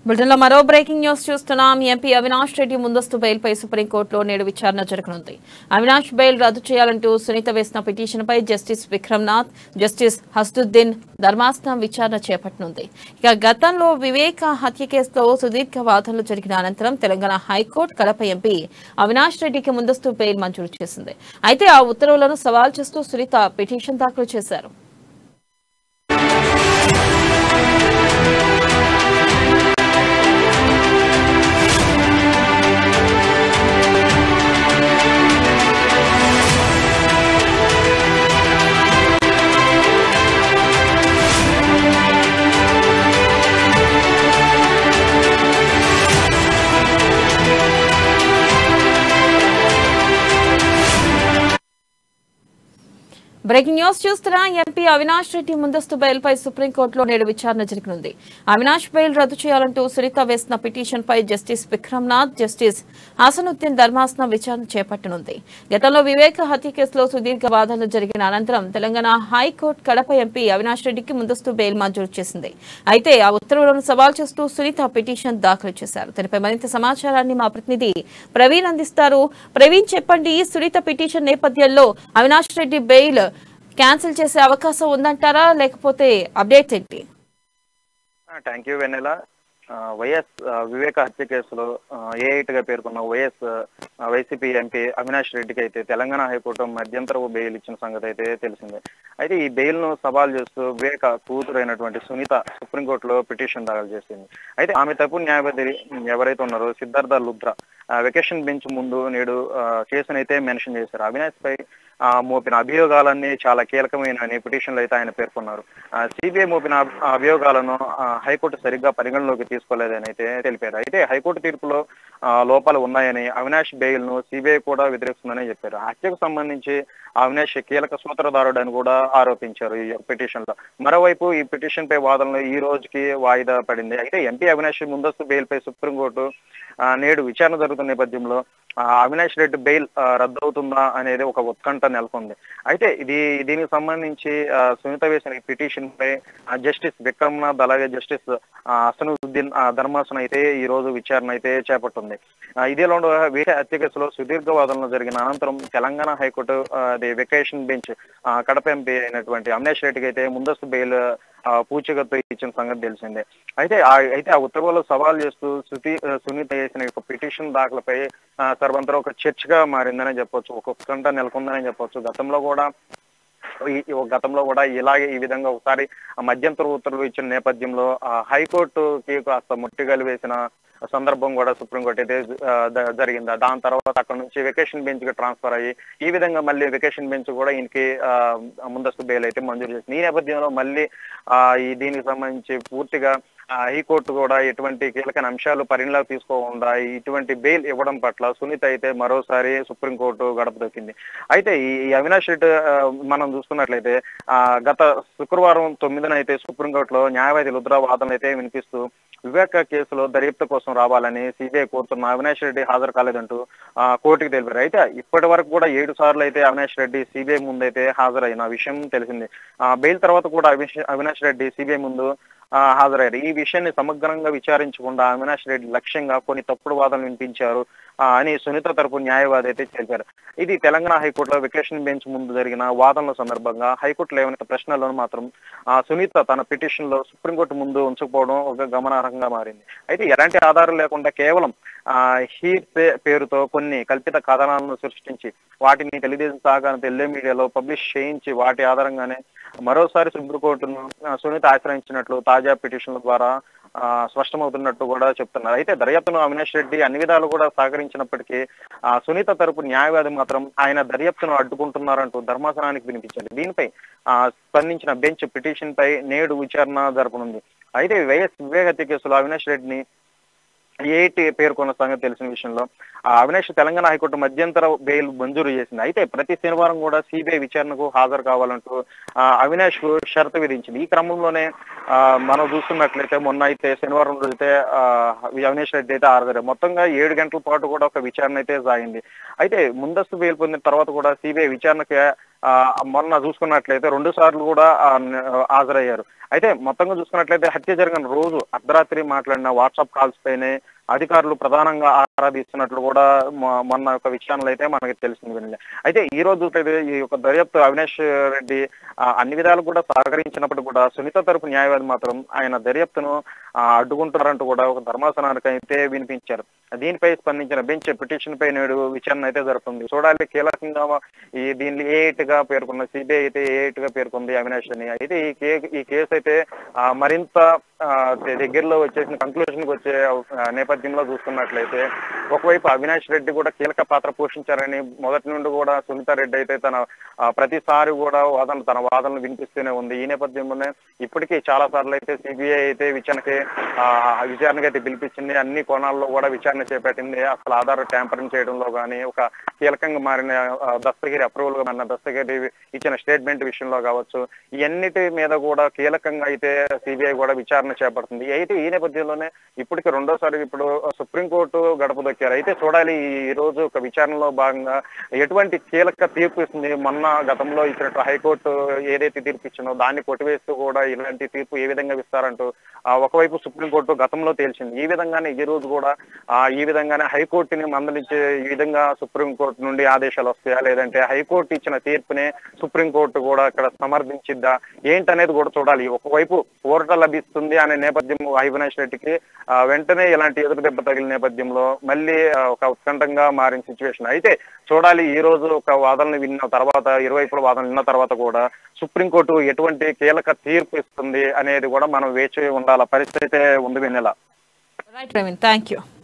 bulletin లో మరో breaking news చూస్తున్నాం ఎంపీ అవినాష్ రెడ్డి ముందస్తు బెయిల్ పై సుప్రీంకోర్టులో నేడు విచారణ జరగనుంది అవినాష్ బెయిల్ రద్దు చేయాలంటూ సునీత వేసిన పిటిషన్ పై జస్టిస్ విక్రమ్నాథ్ జస్టిస్ హస్దుద్దీన్ ధర్మాసనం విచారణ చేపట్టనుంది ఇక గతంలో వివేక హత్య కేసులో సుదీర్ఘ వాదనలు జరిగిన అనంతరం తెలంగాణ హైకోర్టు కడప ఎంపీ అవినాష్ రెడ్డికి ముందస్తు బెయిల్ మంజూరు చేసింది అయితే ఆ ఉత్తర్వులను సవాల్ చేస్తూ సునీత పిటిషన్ దాఖలు చేశారు బ్రేకింగ్ న్యూస్ చూస్తున్నా ఎంపీ అవినాష్ రెడ్డి ముందస్తు బెయిల్ పై సుప్రీంకోర్టులో నేడు విచారణ జరగనుంది అవినాష్ బెయిల్ రద్దు చేయాలంటూ సునీత వేసిన పిటిషన్ పై జస్టిస్ విక్రమ్నాథ్ జస్టిస్ హసనుద్దీన్ ధర్మాసనం విచారణ చేపట్టనుంది గతంలో వివేక హత్య కేసులో సుదీర్ఘ వాదనలు జరిగిన అనంతరం తెలంగాణ హైకోర్టు కడప ఎంపీ అవినాష్ రెడ్డికి ముందస్తు బెయిల్ మంజూరు చేసింది అయితే ఆ ఉత్తర్వులను సవాల్ చేస్తూ సునీత పిటిషన్ దాఖలు చేశారు దీనిపై మరింత సమాచారాన్ని మా ప్రతినిధి ప్రవీణ్ అందిస్తారు ప్రవీణ్ చెప్పండి సునీత పిటిషన్ నేపథ్యంలో అవినాష్ రెడ్డి బెయిల్ క్యాన్సిల్ చేసే అవకాశం ఉందంటారా లేకపోతే అప్డేట్స్ ఏంటి థ్యాంక్ యూ వెన్నెల ఆ, వైఎస్ ఆ, వివేక హత్య కేసులో ఏ గా పేర్కొన్న వైఎస్ ఆ, వైసీపీ ఎంపీ అవినాష్ రెడ్డికి అయితే తెలంగాణ హైకోర్టు మధ్యంతర బెయిల్ ఇచ్చిన సంగతి అయితే తెలిసిందే అయితే ఈ బెయిల్ ను సవాల్ చేస్తూ వివేక కూతురు అయినటువంటి సునీత సుప్రీంకోర్టులో పిటిషన్ దాఖలు చేసింది అయితే ఆమె తప్పు న్యాయవాది ఎవరైతే ఉన్నారో సిద్ధార్థ లుద్రా వెకేషన్ బెంచ్ ముందు నేడు ఆ, కేసునైతే మెన్షన్ చేశారు అవినాష్ పై ఆ, మోపిన అభియోగాలన్నీ చాలా కీలకమైన పిటిషన్లు అయితే ఆయన పేర్కొన్నారు సిబిఐ మోపిన అభి- అభియోగాలను ఆ, హైకోర్టు సరిగ్గా పరిగణలోకి తీసుకోలేదని అయితే తెలిపారు అయితే హైకోర్టు తీర్పులో ఆ, లోపాలు ఉన్నాయని అవినాష్ బెయిల్ ను సిబిఐ కూడా వ్యతిరేకిస్తుందని చెప్పారు హత్యకు సంబంధించి అవినాష్ కీలక సూత్రధారుడు అని కూడా ఆరోపించారు ఈ పిటిషన్ లో మరోవైపు ఈ పిటిషన్ పై వాదనలు ఈ రోజుకి వాయిదా పడింది అయితే ఎంపీ అవినాష్ ముందస్తు బెయిల్ పై సుప్రీంకోర్టు ఆ, నేడు విచారణ జరుగుతున్న నేపథ్యంలో ఆ, అవినాష్ రెడ్డి బెయిల్ ఆ, రద్దవుతుందా అనేది ఒక ఉత్కంఠ నెలకొంది అయితే ఇది దీనికి సంబంధించి ఆ, సునీత వేసిన ఈ పిటిషన్ పై ఆ, జస్టిస్ విక్రమ్నాథ్ అలాగే జస్టిస్ ఆ, అసనుద్దీన్ ఆ, ధర్మాసనం అయితే ఈ రోజు విచారణ అయితే చేపట్టింది ఆ, ఇదేలో వేరే హత్య కేసులో సుదీర్ఘ వాదనలు జరిగిన అనంతరం Telangana high court uh, the vacation bench uh, Kadapa MP అయినటువంటి అవినాష్ రెడ్డికి అయితే ముందస్తు బెయిల్ ఆ, పూచీకత్తు ఇచ్చిన సంగతి తెలిసిందే అయితే ఆ అయితే ఆ ఉత్తర్వులు సవాల్ చేస్తూ శృతి ఆ, సునీత చేసిన యొక్క పిటిషన్ దాఖలపై ఆ, సర్వంతరం ఒక చర్చగా మారిందని చెప్పొచ్చు ఒక ఉత్కంఠ నెలకొందని చెప్పొచ్చు గతంలో కూడా ఈ ఈ గతంలో కూడా ఇలాగే ఈ విధంగా ఒకసారి ఆ మధ్యంతర ఉత్తర్వులు ఇచ్చిన నేపథ్యంలో ఆ హైకోర్టుకి కాస్త ముట్టిగలు వేసిన సందర్భం కూడా సుప్రీంకోర్టు అయితే ఆ, ద- జరిగింది దాని తర్వాత అక్కడ నుంచి వెకేషన్ బెంచ్ కి ట్రాన్స్ఫర్ అయ్యి ఈ విధంగా మళ్ళీ వెకేషన్ బెంచ్ కూడా ఈయనకి ఆ, ముందస్తు బెయిల్ అయితే మంజూరు చేసింది ఈ నేపథ్యంలో మళ్ళీ ఆ, ఈ దీనికి సంబంధించి పూర్తిగా ఆ, హైకోర్టు కూడా ఎటువంటి కీలకమైన అంశాలు పరిగణలోకి తీసుకోకుండా ఇటువంటి బెయిల్ ఇవ్వడం పట్ల సునీత అయితే మరోసారి సుప్రీంకోర్టు గడప దొక్కింది అయితే ఈ ఈ అవినాష్ రెడ్డి ఆ, మనం చూస్తున్నట్లయితే ఆ, గత శుక్రవారం తొమ్మిదిన అయితే సుప్రీంకోర్టులో న్యాయవాది రుద్ర వాదనలు అయితే వినిపిస్తూ వివేక కేసులో దర్యాప్తు కోసం రావాలని సిబిఐ కోరుతున్న అవినాష్ రెడ్డి హాజరు కాలేదంటూ ఆ, కోర్టుకు తెలిపారు అయితే ఇప్పటి వరకు కూడా ఏడు సార్లు అయితే అవినాష్ రెడ్డి సిబిఐ ముందు అయితే హాజరైన విషయం తెలిసింది ఆ, బెయిల్ తర్వాత కూడా అవిష్- అవినాష్ రెడ్డి సిబిఐ ముందు ఆ, హాజరయ్యారు ఈ విషయాన్ని సమగ్రంగా విచారించకుండా అవినాష్ రెడ్డి లక్ష్యంగా కొన్ని తప్పుడు వాదనలు వినిపించారు ఆ, అని సునీత తరపు న్యాయవాది అయితే తెలిపారు ఇది తెలంగాణ హైకోర్టులో వెకేషన్ బెంచ్ ముందు జరిగిన వాదనల సందర్భంగా హైకోర్టు లేవనెత్తిన ప్రశ్నలను మాత్రం ఆ, సునీత తన పిటిషన్ లో సుప్రీంకోర్టు ముందు ఉంచకపోవడం ఒక గమనార్హంగా మారింది అయితే ఎలాంటి ఆధారం లేకుండా కేవలం ఆ హీర్ పేరుతో కొన్ని కల్పిత కథనాలను సృష్టించి వాటిని తెలుగుదేశం సాగాను తెల్లే మీడియాలో పబ్లిష్ చేయించి వాటి ఆధారంగానే మరోసారి సుప్రీంకోర్టును ఆ, సునీత ఆశ్రయించినట్లు తాజా పిటిషన్ల ద్వారా ఆ, స్పష్టమవుతున్నట్టు కూడా చెప్తున్నారు అయితే దర్యాప్తును అవినాష్ రెడ్డి అన్ని విధాలు కూడా సహకరించినప్పటికీ ఆ, సునీత తరపు న్యాయవాది మాత్రం ఆయన దర్యాప్తును అడ్డుకుంటున్నారంటూ ధర్మాసనానికి వినిపించారు దీనిపై ఆ, స్పందించిన బెంచ్ పిటిషన్ పై నేడు విచారణ జరపనుంది అయితే వైఎస్ వివేక్ హత్య కేసులో అవినాష్ రెడ్డిని ఏఐటి పేర్కొన్న సంగతి తెలిసిన విషయంలో ఆ అవినాష్ తెలంగాణ హైకోర్టు మధ్యంతర బెయిల్ మంజూరు చేసింది అయితే ప్రతి శనివారం కూడా సిబిఐ విచారణకు హాజరు కావాలంటూ ఆ, అవినాష్ కు షరతు విధించింది ఈ క్రమంలోనే ఆ, మనం చూస్తున్నట్లయితే మొన్న అయితే శనివారం రోజు అయితే ఆ, అవినాష్ రెడ్డి అయితే హాజరు మొత్తంగా ఏడు గంటల పాటు కూడా ఒక విచారణ అయితే సాగింది అయితే ముందస్తు బెయిల్ పొందిన తర్వాత కూడా సిబిఐ విచారణకి ఆ, మొన్న చూసుకున్నట్లయితే రెండు సార్లు కూడా ఆ, న- హాజరయ్యారు అయితే మొత్తంగా చూసుకున్నట్లయితే హత్య జరిగిన రోజు అర్ధరాత్రి మాట్లాడిన వాట్సాప్ కాల్స్ పైనే అధికారులు ప్రధానంగా ఆరాధిస్తున్నట్లు కూడా మొ- మొన్న ఒక విషయంలో అయితే మనకి తెలిసింది వినలే అయితే ఈ రోజు చూస్తే ఈ యొక్క దర్యాప్తు అవినాష్ రెడ్డి ఆ, అన్ని విధాలు కూడా సహకరించినప్పుడు కూడా సునీత తరపు న్యాయవాది మాత్రం ఆయన దర్యాప్తును ఆ, అడ్డుకుంటున్నారంటూ కూడా ఒక ధర్మాసనానికి అయితే వినిపించారు దీనిపై స్పందించిన బెంచ్ పిటిషన్ పై నేడు విచారణ అయితే జరుగుతుంది చూడాలి కీలకంగా ఈ దీన్ని ఏ ఎయిట్ గా పేర్కొన్న సిబిఐ అయితే ఏ ఎయిట్ గా పేర్కొంది అవినాష్ అని అయితే ఈ కే ఈ కేసు అయితే ఆ, మరింత ఆ, దగ్గరలో వచ్చేసిన కంక్లూజన్ కి వచ్చే ఆ, నేపథ్యంలో చూసుకున్నట్లయితే ఒకవైపు అవినాష్ రెడ్డి కూడా కీలక పాత్ర పోషించారని మొదటి నుండి కూడా సునీత రెడ్డి అయితే తన ఆ, ప్రతిసారి కూడా వాదన తన వాదనలు వినిపిస్తూనే ఉంది ఈ నేపథ్యంలోనే ఇప్పటికీ చాలా సార్లు అయితే సిబిఐ అయితే విచారణకి ఆ, విచారణకి అయితే పిలిపించింది అన్ని కోణాల్లో కూడా విచారణ చేపట్టింది అసలు ఆధార్ ట్యాంపరింగ్ చేయడంలో కానీ ఒక కీలకంగా మారిన ఆ, దస్తగిరి అప్రూవల్ గా మారిన దస్తగిరి ఇచ్చిన స్టేట్మెంట్ విషయంలో కావచ్చు ఇవన్నిటి మీద కూడా కీలకంగా అయితే సిబిఐ కూడా విచారణ చేపడుతుంది అయితే ఈ నేపథ్యంలోనే ఇప్పటికి రెండోసారి ఇప్పుడు సుప్రీంకోర్టు గడప దొక్కారు అయితే చూడాలి ఈ రోజు ఒక విచారణలో భాగంగా ఎటువంటి కీలక తీర్పు ఇస్తుంది మొన్న గతంలో ఇచ్చినట్టు హైకోర్టు ఏదైతే తీర్పు ఇచ్చిందో దాన్ని కొట్టివేస్తూ కూడా ఇలాంటి తీర్పు ఏ విధంగా ఇస్తారంటూ ఆ, ఒకవైపు సుప్రీంకోర్టు గతంలో తేల్చింది ఈ విధంగానే ఈ రోజు కూడా ఆ, ఈ విధంగానే హైకోర్టుని మందలించే ఈ విధంగా సుప్రీంకోర్టు నుండి ఆదేశాలు వస్తాయా లేదంటే హైకోర్టు ఇచ్చిన తీర్పునే సుప్రీంకోర్టు కూడా ఇక్కడ సమర్థించిద్దా ఏంటనేది కూడా చూడాలి ఒకవైపు ఊరట లభిస్తుంది అనే నేపథ్యం అవినాష్ రెడ్డికి ఆ, వెంటనే ఇలాంటి ఎదురు దెబ్బ తగిలిన నేపథ్యంలో మళ్ళీ ఆ, ఒక ఉత్కంఠంగా మారిన సిచ్యువేషన్ అయితే చూడాలి ఈ రోజు ఒక వాదనలు విన్న తర్వాత ఇరువైపుల వాదనలు విన్న తర్వాత కూడా సుప్రీంకోర్టు ఎటువంటి కీలక తీర్పు ఇస్తుంది అనేది కూడా మనం వేచి ఉండాల పరిస్థితి అయితే ఉంది Vennela right Praveen thank you